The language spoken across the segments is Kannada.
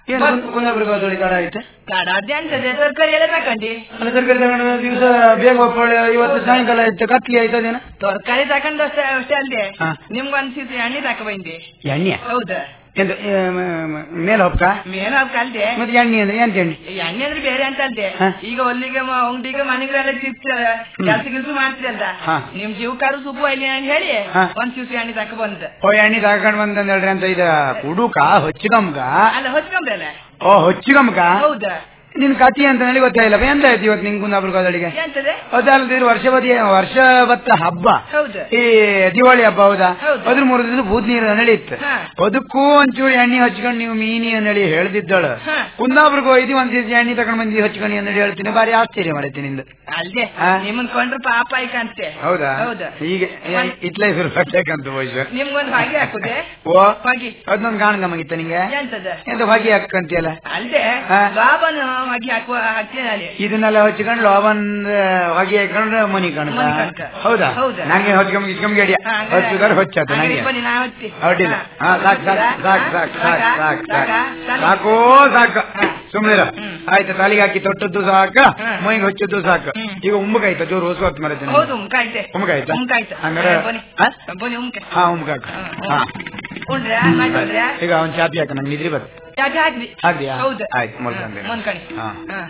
ಏನು ಕುಂದಾಪುರ ಗೋಧಳಿ ಕಡ ಆಯ್ತು ಕಡಾದ್ಯ ಅಂತದೆ ತರಕಾರಿ ಎಲ್ಲ ತಕೊಂಡಿ ಅಲ್ಲ ತರಕಾರಿ ತಗೊಂಡು ದಿವಸ ಬೇಗ ಒಪ್ಪಳೆ ಇವತ್ತು ಸಾಯಂಕಾಲ ಆಯ್ತು ಕತ್ಲಿ ಆಯ್ತದೇನ ತರಕಾರಿ ತಕೊಂಡು ಅಷ್ಟೇ ಅಷ್ಟೇ ಅಲ್ದೆ ಹಾ. ನಿಮ್ಗೊಂದ್ ಸೀತಿ ಎಣ್ಣೆ ತಕ ಬಂದಿ ಎಣ್ಣೆ ಹೌದಾ ಎಂತ ಮೇಲೆ ಹೊಕ್ಕ ಮೇನ್ ಕಲ್ದೆ ಮತ್ತೆ ಎಣ್ಣೆ ಅಂದ್ರೆ ಎಂತ ಎಣ್ಣೆ ಎಣ್ಣೆ ಅಂದ್ರೆ ಬೇರೆ ಅಂತ ಅಲ್ದೆ ಹಾ. ಈಗ ಒಲ್ಲಿಗೆ ಮ- ಅಂಗಡಿಗೆ ಮನೆಗೆಲ್ಲ ತಿರ್ಗ್ತಾರೆ ಕೆಲಸ ಕೆಲಸ ಮಾಡ್ತಿರಲ್ಲ ಹಾ. ನಿಮ್ ಜೀವಕಾರು ಸುಬ್ಬು ಅಲ್ಲಿ ಅಂತ ಹೇಳಿ ಹಾ. ಒಂದ್ ಸೀಸಿ ಎಣ್ಣೆ ತಕ ಬಂದ ಓ ಎಣ್ಣೆ ತಗೊಂಡ್ ಬಂದ್ ಹೇಳ್ರಿ ಅಂತ ಇದ ಕುಡುಕ ಹೊಚ್ಚಿಗಮ್ಗ ಅಲ್ಲ ಹೊಚ್ಕೊಂಬ್ರಲ್ಲ ಓ ಹೊಚ್ಚಿಗಮ್ಗ ಹೌದಾ ನಿನ್ ಕತಿ ಅಂತ ಹೇಳಿ ಗೊತ್ತಾಗಿಲ್ಲ ಎಂತ ಆಯ್ತು ಇವತ್ತು ನಿಂಗೆ ಕುಂದಾಪುರ ಗೋದಳಿಗೆ ಎಂತದೆ ಅದಲ್ಲದೆ ವರ್ಷ ಬದಿ ವರ್ಷ ಬತ್ತ ಹಬ್ಬ ಹೌದು ಈ ದಿವಾಳಿ ಹಬ್ಬ ಹೌದಾ ಹೌದು. ಅದ್ರ ಮೂರು ದಿವಸ ಬೂದ್ ನೀರು ನಡೆಯುತ್ತೆ ಹಾ. ಅದಕ್ಕೂ ಒಂಚೂರು ಎಣ್ಣೆ ಹಚ್ಕೊಂಡು ನೀವು ಮೀನಿ ಅನ್ನಳಿ ಹೇಳ್ದಿದ್ದಳು ಹಾ. ಕುಂದಾಪುರಕ್ಕೆ ಹೋಯ್ತು ಒಂದ್ ಸೀಸಿ ಎಣ್ಣೆ ತಗೊಂಡ್ ಬಂದಿ ಹಚ್ಕೊಂಡು ಅನ್ನಳಿ ಹೇಳ್ತೀನಿ ಬಾರಿ ಆಶ್ಚರ್ಯ ಮಾಡೈತಿ ನಿಂದು ಅಲ್ದೆ ಹಾ. ನಿಮ್ಮನ್ ಕೊಂಡ್ರೆ ಪಾಪ ಐಕಂತೆ ಹೌದಾ ಹೌದಾ ಈಗ ಇಟ್ಲೇ ಶುರು ಬರ್ಬೇಕಂತ ಬಹುಶಃ ನಿಮ್ಗೊಂದು ಹಾಗೆ ಹಾಕುದೆ ಓ ಹೋಗಿ ಅದನ್ನೊಂದು ಕಾಣ ನಮಗಿತ್ತ ನಿಂಗೆ ಎಂತದ ಎಂತ ಹೊಗೆ ಹಾಕಂತಿಯಲ್ಲ ಅಲ್ದೆ ಹಾ. ಲಾಭನು ಹಾಕಿ ಹಾಕುವ ಹಾಕ್ತೇನೆ ಅಲ್ಲಿ ಇದನ್ನೆಲ್ಲ ಹಚ್ಕೊಂಡು ಲಾಭನ್ ಹೊಗೆ ಹಾಕೊಂಡ್ರೆ ಮನಿ ಕಣಕ ಮನಿ ಕಣಕ. ಹೌದಾ ಹೌದಾ? ನಂಗೆ ಹೊಚ್ಕೊಂಡ್ ಇಟ್ಕೊಂಡ್ ಗಡಿಯ ಹಾ, ಹಂಗಾರೆ- ಹಚ್ಚಿದಾರೆ ಹೊಚ್ಚಾತ ಹಂಗಾರೆ ನಂಗೆ ಬನ್ನಿ, ನಾ ಹೊತ್ತಿ. ಅಡ್ಡಿಲ್ಲ ಹಾ. ಹಾ ಸಾಕು ಸಾಕು ಸಾಕು ಸಾಕು ಸಾಕು ಸಾಕು ಸಾಕಾ? ಸಾಕು ಸಾಕೋ ಸಾಕು ಹಾ. ಸುಮ್ಮನೆ ಹ್ಮ್. ಆಯ್ತು ತಲೆಗೆ ಹಾಕಿ ತೊಟ್ಟದ್ದು ಸಾಕು ಹಾ. ಮೈಗೆ ಹೊಚ್ಚದ್ದು ಸಾಕು ಹ್ಮ್. ಈಗ ಉಮ್ಮಗಾಯ್ತ ಜೋರು ಹೊಸ ಹೊತ್ತು ಮರತ್ತೆ ಹೌದು ಉಮ್ಕಾಯ್ತೆ ಉಮ್ಕಾಯ್ತಾ? ಉಮ್ಕಾಯ್ತೆ ಹಂಗಾರೆ- ಹಾ, ಬನ್ನಿ ಹಾ? ಬನ್ನಿ ಉಮ್ಕೆ ಹಾ ಉಮ್ಕಾಕ ಹಾ ಉಂಡ್ರೆ ಮಾಡ್ಕೊಂಡ್ರೆ ಈಗ ಅವ್ನ್ ಚಾಪಿ ಹಾಕ ನಂಗೆ ನಿದ್ರಿ ಬರುತ್ತೆ ಯಾಕೆ ಹಾಕ್ರಿ ಹಾಕ್ದಿಯಾ? ಹೌದು ಆಯ್ತು, ಮಲ್ಕೊಂತೀನಿ. ಮನ್ಕಣಿ ಹಾ.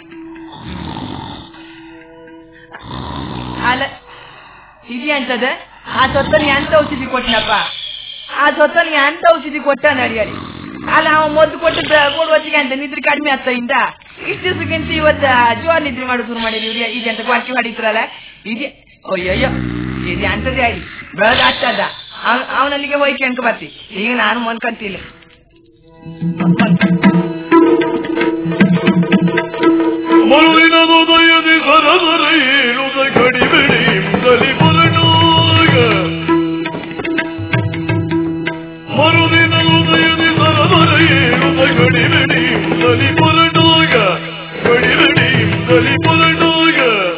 ಅಲ್ಲ ಇದು ಎಂತದ ಆ ಸೊತ್ತಲ್ಲಿ ಎಂತ ಔಷಧಿ ಕೊಟ್ಟನಪ್ಪ ಆ ಸೊತ್ತಲ್ಲಿ ಎಂತ ಔಷಧಿ ಕೊಟ್ಟ ನಡಿಯರಿ ಅಲ್ಲ ಅವ ಮೊದ್ಲು ಕೊಟ್ಟದ ಕೊಡುವತ್ತಿಗೆ ಅಂತ ನಿದ್ರೆ ಕಡಿಮೆ ಆಗ್ತಾ ಇಂದ ಇಷ್ಟು ದಿವಸಕ್ಕಿಂತ ಇವತ್ತ ಜೋರ್ ನಿದ್ರೆ ಮಾಡೋದು ಶುರು ಮಾಡಿರಿ ಇವ್ರು ಇದೆಂತ ಕ್ವಾಕಿ ಮಾಡಿದ್ರಲ್ಲ ಇದೆ ಅಯ್ಯಯ್ಯೋ ಇದು ಎಂತದೇ ಆಗಿ ಬೆಳಗ್ಗೆ ಆಗ್ತದ ಅವನಲ್ಲಿಗೆ ಹೋಯ್ಕೆ ಅನ್ಕೊ ಬರ್ತಿ ಈಗ ನಾನು ಮನ್ಕಂತಿಲ್ಲ ಮರುದಿನದೊದಯದಿ ಸರಸರ ಏಳುದ ಕಡಿಮೆಡೆಯಿಂದಲಿ ಹೊರಟಾಗ ಮರುದಿನದೊದಯದಿ ಸರಸರ ಏಳುದ ಕಡಿಮೆಡೆಯಿಂದಲಿ ಹೊರಟಾಗ ಕಡಿಮೆಡೆಯಿಂದಲಿ ಹೊರಟಾಗ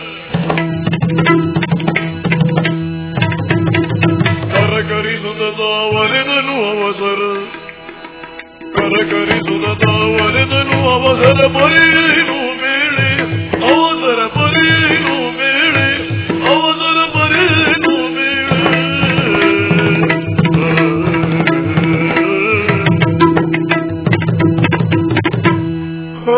ಕರಕರಿಸುತ್ತ ವರೆದನು ಅವಸರ ಕರಕರಿಸುತ್ತ ವರೆದನು ಅವಸರ ಬರೆಯೇನು ಮೇಳೆ ಅವಸರ ಬರೆಯೇನು ಮೇಳೆ ಅವಸರ ಬರೆಯೇನು ಮೇಳೆ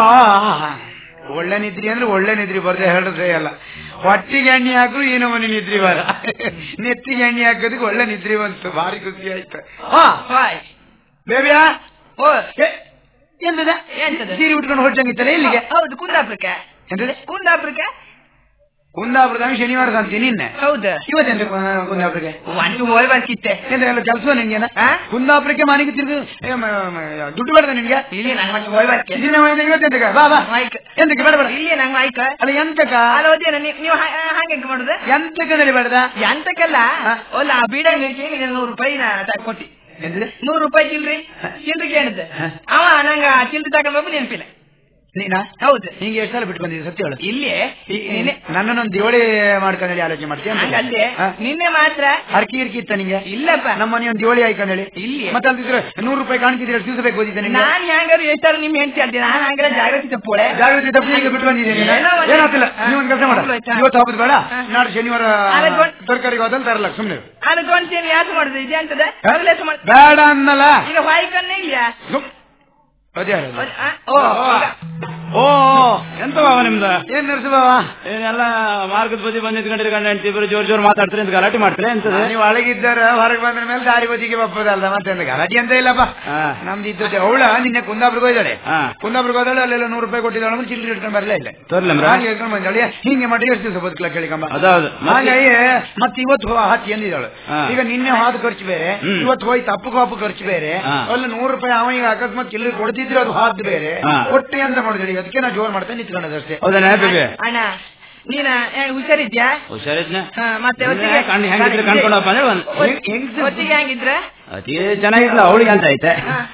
ಒಳ್ಳೆ ನಿದ್ರಿ ಅಂದ್ರೆ ಒಳ್ಳೆ ನಿದ್ರಿ ಬರ್ದೆ ಹೇಳಿದ್ರೆ ಅಲ್ಲ ಹೊಟ್ಟಿಗೆ ಎಣ್ಣೆ ಹಾಕು ಈ ನಮೂನಿ ನಿದ್ರಿ ಬರ ನೆತ್ತಿಗೆ ಎಣ್ಣೆ ಹಾಕೋದಕ್ಕೆ ಒಳ್ಳೆ ನಿದ್ರಿ ಬಂತು ಭಾರಿ ಖುಷಿ ಆಯ್ತು ಹಾ ಹಾಯ್ ಬೇಬಿಯಾ ಓ ಏ, ಎಂತದ ಎಂತದ? ಸೀರೆ ಉಟ್ಕೊಂಡು ಹೊರಟಂಗಿತ್ತಲ್ಲ ಇಲ್ಲಿಗೆ ಹೌದು ಕುಂದಾಪುರಕ್ಕೆ ಎಂತದೆ ಕುಂದಾಪುರಕ್ಕೆ ಕುಂದಾಪುರದಾಗ ಶನಿವಾರ ಸಂತಿ ನಿನ್ನೆ ಹೌದು ಇವತ್ತೆಂತ ಕು- ಕುಂದಾಪುರಕ್ಕೆ ಒಂದು ಹೋಯ್ ಬರ್ಕಿತ್ತೆ ಎಂತ ಎಲ್ಲ ಕೆಲಸ ನಿನ್ಗೆ ಆ? ಕುಂದಾಪುರಕ್ಕೆ ಮನೆಗೆ ತಿರುಗಿ ಏ, ಮ- ಮ- ದುಡ್ಡು ಬೇಡ ನಿನ್ಗೆ ಇಲ್ಲಿ ನಂಗೆ ಮತ್ತೆ ಹೋಯ್ ಬರ್ಕೆ ದಿನ ಹೋಯ್ತು, ಇವತ್ತೆಂತಕ್ಕೆ ಬಾ ಬಾ ಆಯ್ತು. ಎಂತಕ್ಕೆ ಬೇಡ ಬೇಡ ಇಲ್ಲಿ ನಂಗೆ ಆಯ್ಕ ಅಲ್ಲ ಎಂತಕ್ಕ ಅಲ್ಲ ಓದಿನ ನೀವು ಹಾಗೆ ಹೆಂಗ್ ಮಾಡುದು ಎಂತಕ್ಕೆ ನಡಿ ಬೇಡದ ಎಂತಕ್ಕಲ್ಲ ಹಾ. ಒಲ್ಲ ಆ ಬೀಡ ಮಿರ್ಚಿಗೆ ನೂರು ರೂಪಾಯಿ ನಾ ತ- ಕೊಟ್ಟಿ ಎಂತದೆ ನೂರು ರೂಪಾಯಿ ಚಿಲ್ರಿ ಚಿಲ್ರಿ ಕೇಳಿದ್ದೆ ಹಾ. ಅವ ನಂಗ ಚಿಲ್ರಿ ತಗೊಂಡ್ಬೇಕು ನೆನಪಿಲ್ಲ ನೀನಾ ಹೌದು ನಿಂಗೆ ಎಷ್ಟು ಸಲ ಬಿಟ್ಟು ಬಂದಿದ್ದೆ ಸತ್ಯ ಹೇಳು ಇಲ್ಲಿ ಈ- ಈ- ನಿನ್ನೆ ನನ್ನನ್ನೊಂದು ದಿವಳಿ ಮಾಡ್ಕೊಂಡು ಹೇಳಿ ಆಲೋಚನೆ ಮಾಡ್ತೀಯ ಹಂಗಲ್ಲದೆ ನಿನ್ನೆ ಮಾತ್ರ ಹರ್ಕಿ ಇರ್ಕಿ ಇತ್ತ ನಿಂಗೆ ಇಲ್ಲಪ್ಪ ನಮ್ಮ ಮನೆ ಒಂದು ದಿವಳಿ ಆಯ್ಕೊಂಡು ಹೇಳಿ ಇಲ್ಲಿ ಮತ್ತೆ ಅಲ್ದಿದ್ರೆ ನೂರು ರೂಪಾಯಿ ಕಾಣ್ತಿದ್ರೆ ಎಷ್ಟು ದಿವಸ ಬೇಕು ಓದಿದ್ದೆ ನಿಂಗೆ ನಾನ್ ಹೆಂಗಾರು ಎಷ್ಟಾರು ನಿಮ್ ಹೆಂಡತಿ ಅಲ್ದೆ ನಾನು ಹಂಗಾರೆ ಜಾಗೃತಿ ತಪ್ಪೋಳೆ ಜಾಗೃತಿ ತಪ್ಪಿ ಈಗ ಬಿಟ್ಟು ಬಂದಿದ್ದೀನಿ ಏನೋ ಒಂದು- ಏನಾಗ್ತಿಲ್ಲ ಹಾ. ನೀವು ಒಂದು ಕೆಲಸ ಮಾಡ ಆಯ್ತಾ? ಇವತ್ತು ಹಬ್ಬದ ಬೇಡ ಹಾ. ನಾಳೆ ಶನಿವಾರ ಅಲ್ಲ, ಗೊತ್ತು. ತರಕಾರಿಗೆ ಹೋದಲ್ಲಿ ತರಲ್ಲ ಸುಮ್ಮನೆ ಅದಕ್ಕೊಂದ್ಸೇನು ಯಾಕೆ ಮಾಡುದು ಇದೆ ಅಂತದ ಮೊದಲೇಸು ಮಾಡ್- ಬೇಡ ಅನ್ನಲ್ಲ ಈಗ ವಾಯ್ಕನ್ನೇ ಇಲ್ಲ ಸುಮ್- ಅದೇ ಹೇಳೋದು. ಆ, ಓ ಈಗ. ಓ ಎಂತ ಬಾವ ನಿಮ್ದ ಏನ್ ನರ್ಸು ಬಾವ ಏನೆಲ್ಲ ಮಾರ್ಗದ ಬದಿ ಬಂದ್ ನಿಂತ್ಕೊಂಡಿರಿ ಗಂಡ ಹೆಂಡತಿ ಇಬ್ಬರು ಜೋರ್ ಜೋರ್ ಮಾತಾಡ್ತಾರೆ ಅಂತ ಗಲಾಟೆ ಮಾಡ್ತಾರೆ ಎಂತದ ನೀವು ಒಳಗಿದ್ದಾರ ಹೊರಗೆ ಬಂದ ಮೇಲೆ ದಾರಿ ಬದಿಗೆ ಬಪ್ಪದಲ್ಲ ಮತ್ತೆ ಎಂತ ಗಲಾಟೆ ಅಂತ ಇಲ್ಲಪ್ಪ ಹಾ. ನಮ್ದು ಇದ್ದದ್ದು ಅವಳ ನಿನ್ನೆ ಕುಂದಾಪುರಕ್ಕೆ ಹೋಯ್ದಾಳೆ ಹಾ. ಕುಂದಾಪುರಕ್ಕೆ ಹೋದಾಳೆ ಅಲ್ಲೆಲ್ಲ ನೂರು ರೂಪಾಯಿ ಕೊಟ್ಟಿದ್ದಾಳೆ ಅಂದ್ರೆ ಚಿಲ್ಲರೆ ಇಟ್ಕೊಂಡು ಬರಲೇ ಇಲ್ಲ ತೋರ್ಲಮ್ರ ಹಾಗೆ ಇಟ್ಕೊಂಡು ಬಂದಾಳೆ ಹಿಂಗೆ ಮಾಡಿ ಎಷ್ಟು ದಿವಸ ಬದುಕಲ ಕೇಳಿಕಂಬ ಅದೌದು ಹಾಗೆ ಮತ್ತೆ ಇವತ್ತು ಹೋ- ಹತ್ತಿ ಎಂದಿದ್ದಾಳು ಹಾ. ಈಗ ನಿನ್ನೆ ಹಾದು ಖರ್ಚು ಬೇರೆ ಹ್ಮ್. ಇವತ್ತು ಹೋಯ್ತು ಅಪ್ಪು ಅಪ್ಪು ಖರ್ಚು ಬೇರೆ ಹಾ. ಅಲ್ಲಿ ನೂರು ರೂಪಾಯಿ ಅವನಿಗೆ ಅಕಸ್ಮಾತ್ ಚಿಲ್ಲರೆ ಕೊಡ್ತಿದ್ರೆ ಅದು ಹಾದ್ ಬೇರೆ ಹಾ. ಒಟ್ಟು ಅಂತ ಮಾಡಿದ್ರಿ ಅದಕ್ಕೆ ನಾ ಜೋರ್ ಮಾಡ್ತೇನೆ ನಿಂತ್ಕೊಂಡದಷ್ಟೇ ಹೌದಾ ಬೇಬಿ ಅಣ್ಣ ನೀನ ಏನ್ ಹುಷಾರಿದ್ಯಾ ಹುಷಾರಿದ್ನ ಹಾ, ಮತ್ತೆ ಇಲ್ಲೇ ಒಟ್ಟಿಗೆ ಕಣ್ಣು ಹೆಂಗಿದ್ರೆ ಕಣ್ಕೊಂಡಪ್ಪ ಅಂದ್ರೆ ಒಂದ್ ಒಟ್- ಒಟ್ಟಿಗೆ ಹೆಂಗಿದ್ರ ಅತಿ ಚೆನ್ನಾಗಿದ್ಲ ಅವಳಿಗೆ ಅಂತ ಐತೆ ಹಾ.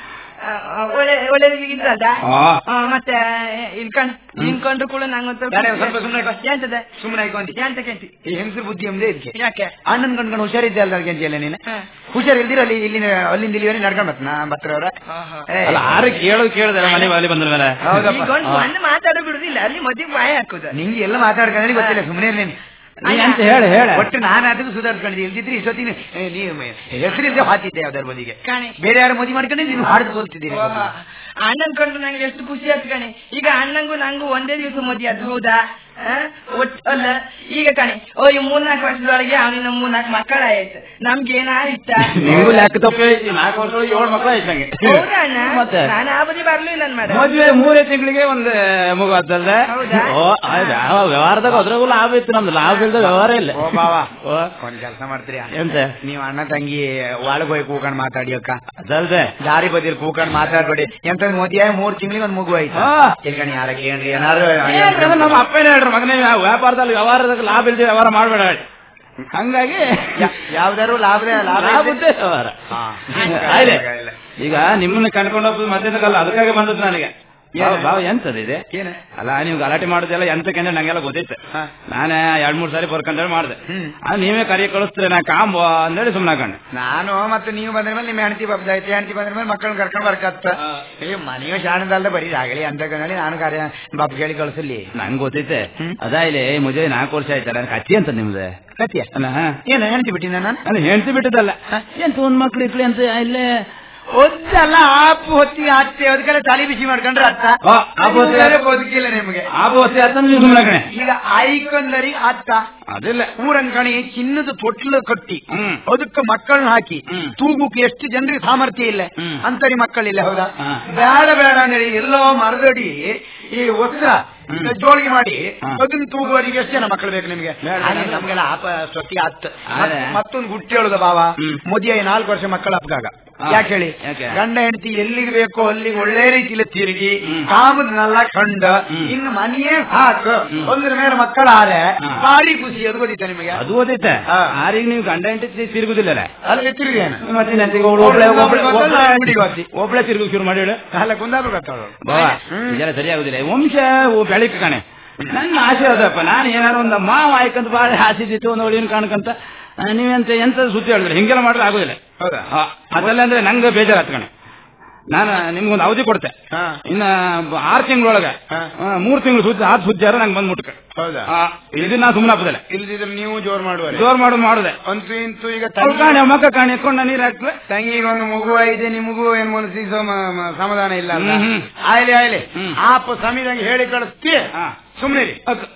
ಆ, ಒಳ್ಳೆ ಒಳ್ಳೆ ಇದ್ರಲ್ಲ ಆ. ಆ, ಮತ್ತೆ ಇಲ್ಕಂಡ್ ನಿನ್ಕೊಂಡ್ರು ಕೂಡ ನಂಗೊಂದು ಬೇಡ, ಸ್ವಲ್ಪ ಸುಮ್ನೆ ಇರು. ಎಂತದ ಸುಮ್ಮನೆ ಆಯ್ಕೊಂಡಿ ಎಂತ ಕೇಂತಿ ಈ ಹೆಂಗಸರು ಬುದ್ಧಿ ಎಂದೇ ಇದಕ್ಕೆ ಯಾಕೆ ಅಣ್ಣನ್ ಕಂಡ್ಕೊಂಡು ಹುಷಾರಿದ್ದೆ ಅಲ್ಲ ಗೆಂಜಿಯಲ್ಲ ನೀನು ಹ. ಹುಷಾರ್ ಇಲ್ದಿರ ಅಲ್ಲಿ ಇಲ್ಲಿನ ಅಲ್ಲಿಂದ ಇಲ್ಲಿವರೆ ನಡ್ಕೊಂಡ್ ಬತ್ತ ನಾ ಬತ್ರವ್ರ ಆಹಾ. ಅಲ್ಲ ಆರು ಕೇಳೋದು ಕೇಳಿದ್ರೆ ಮನೆ ಅಲ್ಲಿ ಬಂದ ಮೇಲೆ ಈ ಹೌದಪ್ಪ ಗಂಡು ಒಂದು ಮಾತಾಡೋ ಬಿಡುದಿಲ್ಲ ಅಲ್ಲಿ ಮದುವೆ ಬಾಯ ಹಾಕುದ ನಿಂಗೆ ಎಲ್ಲ ಮಾತಾಡ್ಕೊಂಡ್ರೆ ಗೊತ್ತಿಲ್ಲ ಸುಮ್ಮನೆ ನೀನು ನೀ ಅಂತ ಹೇಳಿ ಹೇಳ ಒಟ್ಟು ನಾನು ಅದಕ್ಕೆ ಸುಧಾರಿಸ್ಕೊಂಡಿದ್ದೆ ಇಲ್ದಿದ್ರೆ ಇಷ್ಟೊತ್ತಿಗೆ ಏ, ನೀ ಹೆಸರಿದ್ದೆ ಹಾತಿದ್ದೆ ಯಾವ್ದಾರ ಬದಿಗೆ ಕಾಣೆ ಬೇರೆ ಯಾರು ಮದುವೆ ಮಾಡ್ಕೊಂಡು ನೀನು ಹಾಡ್ದು ಬೋಲ್ತಿದ್ದೀರಿ ಅಣ್ಣನ್ ಕಂಡು ನಂಗೆ ಎಷ್ಟು ಖುಷಿ ಆಯ್ತು ಕಣೆ ಈಗ ಅಣ್ಣಂಗೂ ನಂಗೂ ಒಂದೇ ದಿವಸ ಮದುವೆ ಅದು ಹೌದಾ ಆ? ಒಟ್ ಅಲ್ಲ ಈಗ ಕಣೆ ಓ ಈ ಮೂರ್ನಾಲ್ಕು ವರ್ಷದೊಳಗೆ ಅವನಿನ ಮೂರ್ನಾಲ್ಕು ಮಕ್ಕಳಾಯ್ತು ನಮ್ಗೆ ಏನಾರಿಷ್ಟ ನೀವು ಲೆಕ್ಕ ತಪ್ಪಿ ನಾಲ್ಕು ವರ್ಷ ಏಳು ಮಕ್ಕಳು ಆಯ್ತಂಗೆ ಹೌದಾ ಅಣ್ಣ ಮತ್ತೆ ನಾನು ಆ ಬದಿ ಬರ್ಲಿಲ್ಲ ನನ್ ಮಾಡ ಮದ್ವೆ ಮೂರೇ ತಿಂಗಳಿಗೆ ಒಂದ್ ಮಗು ಆತಲ್ದೆ ಹೌದಾ? ಓ ಆಯ್ತು ಯಾವ ವ್ಯವಹಾರದಾಗ ಅದ್ರಾಗೂ ಲಾಭ ಇತ್ತು ನಮ್ದು ಲಾಭ ಇಲ್ದ ವ್ಯವಹಾರ ಇಲ್ಲ ಓ ಬಾವಾ ಓ ಒಂದ್ ಕೆಲಸ ಮಾಡ್ತೀರಿ ಎಂತ ನೀವ್ ಅಣ್ಣ ತಂಗಿ ಒಳಗ್ ಹೋಗಿ ಕೂಕೊಂಡ್ ಮಾತಾಡಿ ಅಕ್ಕ ಅದಲ್ದೆ ದಾರಿ ಬದಿರ್ ಕೂಕೊಂಡ್ ಮಾತಾಡ್ಬೇಡಿ ಎಂತ ಮದುವೆ ಮೂರ್ ತಿಂಗಳಿಗೆ ಒಂದ್ ಮಗು ಆಯ್ತು ಹಾ. ಇಲ್ಕಣಿ ಯಾರ ಕೇಳ್ರಿ ಏನಾದ್ರು ಏನ್ ನಮ್ಮ ಅಪ್ಪನೇ ಹೇಳ್ರಿ ಮಗನೇ ಯಾವ ವ್ಯಾಪಾರದಲ್ಲಿ ವ್ಯವಹಾರದಾಗ ಲಾಭ ಇಲ್ದೆ ವ್ಯವಹಾರ ಮಾಡ್ಬೇಡ ಹೇಳಿ ಹಂಗಾಗಿ ಯಾ- ಯಾವ್ದಾರು ಲಾಭ ಲಾಭ ಲಾಭ ಇದ್ರೆ- ಇದ್ದೇ ವ್ಯವಹಾರ ಹಾ. ಆಯ್ಲೆ. ಇಲ್ಲ. ಈಗ ನಿಮ್ಮನ್ನ ಕಣ್ಕೊಂಡು ಹೋಗ್ಬೋದು ಮತ್ತೇನಕ್ಕಲ್ಲ ಅದಕ್ಕಾಗಿ ಬಂದದ್ದು ನನಗೆ ಏನು? ಬಾವ ಎಂತದ ಇದೆ ಏನ ಅಲ್ಲ ನೀವು ಗಲಾಟೆ ಮಾಡೋದೆಲ್ಲ ಎಂತಕ್ಕೆ ಅಂದ್ರೆ ನಂಗೆಲ್ಲ ಗೊತ್ತಿತ್ತು ಹಾ. ನಾನೇ ಎರಡ್ ಮೂರ್ ಸಾರಿ ಬರ್ಕಂತೇಳಿ ಮಾಡಿದೆ ಹ್ಮ್. ನೀವೇ ಕರಿ ಕಳಿಸ್ತೀರಿ ನಾ ಕಾಂಬ ಅಂದೇಳಿ ಸುಮ್ಮನೆ ಹಾಕೊಂಡೆ ನಾನು ಮತ್ತೆ ನೀವು ಬಂದ್ರ ಮೇಲೆ ನಿಮ್ಮ ಹೆಂಡತಿ ಬಬ್ದಾಯ್ತು ಹೆಂಡತಿ ಬಂದ್ರ ಮೇಲೆ ಮಕ್ಕಳನ್ನ ಕರ್ಕೊಂಡ್ ಬರ್ಕತ್ತ ಹಾ. ಅಯ್ಯೋ ಮನೆಯೋ ಶಾಣದಲ್ದ ಬರೀ ಆಗಲಿ ಅಂತ ಕನ್ನಡಿ ನಾನು ಕಾರ್ಯ ಬಾಪ್ ಕೇಳಿ ಕಳಿಸಲಿ ನಂಗೆ ಗೊತ್ತೈತೆ ಹ್ಮ್. ಅದಾ ಇಲ್ಲಿ ಮುಜೆ ನಾಲ್ಕು ವರ್ಷ ಆಯ್ತಲ್ಲ ನನ್ ಕಚ್ಚಿ ಅಂತ ನಿಮ್ದು ಕತಿಯ ಅಲ್ಲ ಹಾ. ಏನ ಹೆಂಡತಿ ಬಿಟ್ಟಿನ ನಾನು ಅಲ್ಲ ಹೆಂಡ್ತಿ ಬಿಟ್ಟದಲ್ಲ ಎಂತ ಒಂದ್ ಮಕ್ಳು ಇಟ್ಲಿ ಅಂತ ಇಲ್ಲೇ ಒದ್ದಲ್ಲ ಆಪು ಹೊತ್ತಿಗೆ ಹತ್ತೆ ಅದಕ್ಕೆಲ್ಲ ತಲೆ ಬಿಸಿ ಮಾಡ್ಕೊಂಡ್ರೆ ಅತ್ತ ಆ, ಆಪು ಹೊತ್ತಿಗೆ- ಬೇರೆ ಬದುಕಿಲ್ಲ ನಿಮ್ಗೆ ಆಬು ಹೊತ್ತೆ ಆತ ನೀವು ಸುಮ್ಮನೆ ಕಣೆ ಈಗ ಐಕೊಂದರಿ ಅತ್ತ ಅದಿಲ್ಲ ಊರಂಕಣಿ ಚಿನ್ನದ ತೊಟ್ಲು ಕಟ್ಟಿ ಹ್ಮ್. ಅದಕ್ಕೆ ಮಕ್ಕಳನ್ನ ಹಾಕಿ ಹ್ಮ್. ತೂಗುಕ್ಕೆ ಎಷ್ಟು ಜನರಿಗೆ ಸಾಮರ್ಥ್ಯ ಇಲ್ಲ ಹ್ಮ್. ಅಂತರಿ ಮಕ್ಕಳಿಲ್ಲ ಹೌದಾ ಹಾ. ಬೇಡ ಬೇಡ ಅಂದ್ರೆ ಎಲ್ಲೋ ಮರದಡಿ ಈ ವಸ್ತ್ರ ಹ್ಮ್. ಜೋಳಿಗೆ ಮಾಡಿ ಹಾ. ಅದನ್ನ ತೂಗುವವರಿಗೆ ಎಷ್ಟು ಜನ ಮಕ್ಕಳು ಬೇಕು ನಿಮ್ಗೆ ಬೇಡ, ಹಾಗೆ ಬೇಡ. ನಮ್ಗೆಲ್ಲ ಆಪ ಸ್ವತಿ ಹತ್ತು ಅದೇ. ಮತ್ತೊಂದು ಗುಟ್ಟಿ ಹೇಳುದ ಬಾವ ಹ್ಮ್. ಮದುವೆ ನಾಲ್ಕು ವರ್ಷ ಮಕ್ಕಳ ಅಪ್ಪಾಗ ಹಾ. ಯಾಕೆ ಹೇಳಿ ಯಾಕೆ? ಗಂಡ ಹೆಂಡತಿ ಎಲ್ಲಿಗೆ ಬೇಕೋ ಅಲ್ಲಿಗೆ ಒಳ್ಳೆ ರೀತಿಯಲ್ಲಿ ತಿರುಗಿ ಹ್ಮ್. ಕಾಮದನ್ನೆಲ್ಲ ಕಂಡ ಹ್ಮ್. ಇನ್ನು ಮನೆಯೇ ಸಾಕು ಹ್ಮ್. ಒಂದ್ರ ಮೇಲೆ ಮಕ್ಕಳಾರೆ ಹಾ. ಭಾರಿ ಖುಷಿ ಅದು ಗೊತ್ತಿತ್ತ ನಿಮಗೆ ಅದು ಓದೈತೆ ಹಾ. ಆರಿಗೆ ನೀವು ಗಂಡ ಹೆಂಡತಿ ತಿರುಗುದಿಲ್ಲ ಅಲ್ಲ ತಿರುಗೇನು ಮತ್ತೆ ನೆತ್ತಿಗೆ ಒಬ್ಳೆ- ಒಬ್ಳೆ- ಒಬ್ಳೆ- ಗೊತ್ತಲ್ಲ, ಒಬ್ಳೆ- ಅಂಗಡಿಗೆ ಹೋಗ್ತಿ. ಒಬ್ಳೆ ತಿರುಗು ಶುರು ಮಾಡಿ ಹೇಳು ಅಲ್ಲ ಕುಂದಾಪುರ ಗೊತ್ತಾಳು ಬಾವ ಹ್ಮ್. ಇದೆಲ್ಲ ಸರಿಯಾಗುದಿಲ್ಲ ವಂಶ ಬೆಳಿಕ ಕಣೆ ನನ್ನ ಆಸೆ ಅದಪ್ಪ ನಾನು ಏನಾರು ಒಂದು ಮಾವ ಆಯ್ಕಂತ ಬಾಳ ಆಸೆ ಇದ್ದಿತ್ತು ಒಂದು ಒಳ್ಳೆಯ ಕಾಣ್ಕಂತ ಆ, ನೀವೆಂತ ಎಂತ ಸುದ್ದಿ ಹೇಳಿದ್ರೆ ಹಿಂಗೆಲ್ಲ ಮಾಡಿದ್ರೆ ಆಗುದಿಲ್ಲ ಹೌದಾ ಆ, ಅದೆಲ್ಲ ಅಂದ್ರೆ ನಂಗೆ ಬೇಜಾರು ಕಣೆ ನಾನು ನಿಮ್ಗೊಂದು ಅವಧಿ ಕೊಡ್ತೆ ಹಾ. ಇನ್ನ ಬ- ಆರು ತಿಂಗಳೊಳಗೆ ಹಾ. ಮೂರು ತಿಂಗಳು ಸುದ್ದಿ ಆದ್ ಸುದ್ದಿ ಆದ್ರೆ ನಂಗೆ ಬಂದ್ ಮುಟ್ಕ ಹೌದಾ ಇದು ನಾ ಸುಮ್ಮನೆ ಹಾಕೋದಿಲ್ಲ ಇಲ್ದಿದ್ರೆ ನೀವು ಜೋರ್ ಮಾಡುವರೆ ಜೋರ್ ಮಾಡು ಮಾಡುದೆ ಅಂತೂ ಇಂತೂ ಈಗ ಅವ್ಳು ತಂಗಿ ಕಾಣಿ ಮಕ್ಕ ಕಾಣಿ ಎತ್ಕೊಂಡು ನೀರು ಹಾಕ್ತದೆ ತಂಗಿಗೆ ಒಂದು ಮಗು ಐದೆ ನಿಮಗೂ ಏನ್ ಮನಸ್ಸಿಗೆ ಸಮ- ಮ- ಸಮಾಧಾನ ಇಲ್ಲ ಅಲ್ಲ? ಹ್ಮ್, ಹ್ಮ್. ಆಯ್ಲೆ ಆಯ್ಲೆ ಹ್ಮ್. ಆಪ ಸಮೀರಂಗೆ ಹೇಳಿ ಕಳಿಸ್ತಿ ಹಾ. ಸುಮ್ನೆ ರೀ ಅಕ್ಕ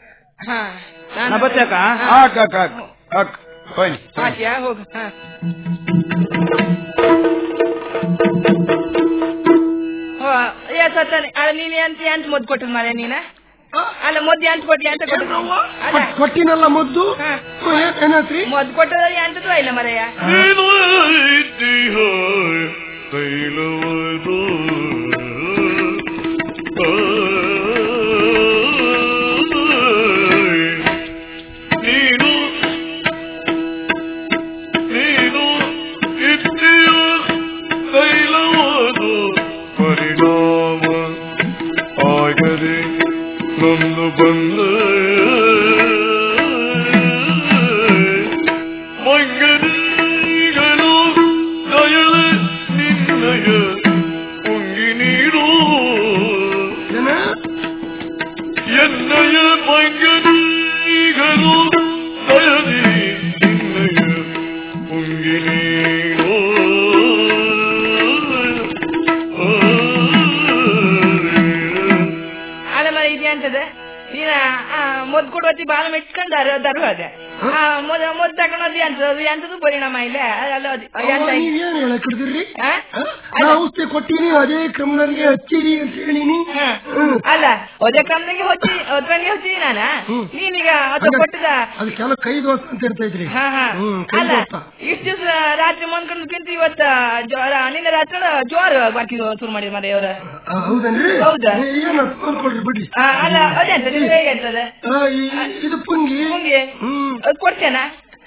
ಹಾ ನಾ ಬತ್ತಾಕ ಅಕ್ ಅಕ್ ಅಕ್ ಅಕ್ ಹೋಯ್ನಿ ಆಚೆಯಾ ಹೋಗು ಹಾ ಹೋ, ಏ ಸತ್ತಾನೆ ಅಲ್ಲ ನೀನ್ ಎಂತ ಎಂತ ಮುದ್ದು ಕೊಟ್ಟದ್ ಮಾರೆ ನೀನ ಅಲ್ಲ ಮುದ್ದು ಎಂತ ಕೊಟ್ಟಿ ಅಂತ ಕೊಟ್ಟು ಅಲ್ಲ ಕೊಟ್ಟಿನಲ್ಲ ಮುದ್ದು ಹಾ. ಏನಾತ್ರಿ ಮುದ್ದು ಕೊಟ್ಟದ ಎಂತದ್ದು ಇಲ್ಲ ಮರೆಯ ನೀನು ಐತಿಹ ತೈಲವದು ನೀನು ನೀನು ಇದ್ದೀಯ ತೈಲವದು ಪರಿಣಾಮ ಆಗದೆ ನನ್ನು ಬಂದ ಮಂಗನಿಗಳು ದಯಲೆ ನಿನ್ನಯ ಉಂಗಿ ನೀರು ಎನ್ನಯ ಮಂಗನಿಗಳು ದಯದಿ ನಿನ್ನಯ ಉಂಗಿ ನೀರು ಅಲ್ಲ ಮರ ಇದೆ ಅಂತದ ನೀನ ಮುದ್ದು ಕೊಡುವತ್ತಿ ಬಾಳ ಮೆಚ್ಕೊಂಡಾರ ದರು ಅದೇ ಮೊದ್ ಮುದ್ದು ತಗೊಂಡೋದಿ ಅಂತದ್ದು ಎಂತದ್ದು ಪರಿಣಾಮ ಇಲ್ಲ ಅಲ್ಲ ಅದು ಎಂತ ನೀವೇನ್ ಹೇಳಕ್ ಹಿಡ್ದಿರ್ರಿ ಹಾ? ನಾ ಔಷಧಿ ಕೊಟ್ಟಿನಿ ಅದೇ ಕ್ರಮದಲ್ಲಿಗೆ ಹಚ್ಚಿರಿ ಅಂತ ಹೇಳಿನಿ ಹಾ. ಹ್ಮ್. ಅಲ್ಲ ಒದೆ ಕಮ್ಮಿಗೆ ಹೊಚ್ಚಿ ಒದ್ರಂಗೆ ಹೊಚ್ಚಿದಿ ನಾನ ಹ್ಮ್. ನೀನೀಗ ಅದು ಅದ- ಕೊಟ್ಟದ ಅದಕ್ಕೆಲ್ಲ ಕೈ ದೋಸ ಅಂತ ಇರ್ತೈತ್ರಿ ಹಾ ಹಾ ಹ್ಮ್ ಕೈ ಅಲ್ಲ ದೋಸ ಇಷ್ಟ ದಿವಸ ರಾತ್ರಿ ಮನ್ಕೊಂಡು ತಿಂತು ಇವತ್ತ ಜ್ವರ ನಿನ್ನೆ ರಾತ್ರಿ ಜೋರ್ ಬಾಕಿ ಶುರು ಮಾಡಿದ ಮರ ಇವ್ರ ಆ, ಹೌದನ್ರಿ ಹೌದಾ? ಏ, ಏನ್ ಅದ್ ನೋಡ್ಕೊಳ್ರಿ ಬಿಡ್ರಿ ಅಲ್ಲ ಅದೇ ಅಂತ ಹೇಗೆ ಅಂತದ ಆ, ಈ- ಇದು ಪುಂಗಿ ಮುಂಗೆ ಹ್ಮ್ ಅದ್ ಕೊಡ್ತೇನಾ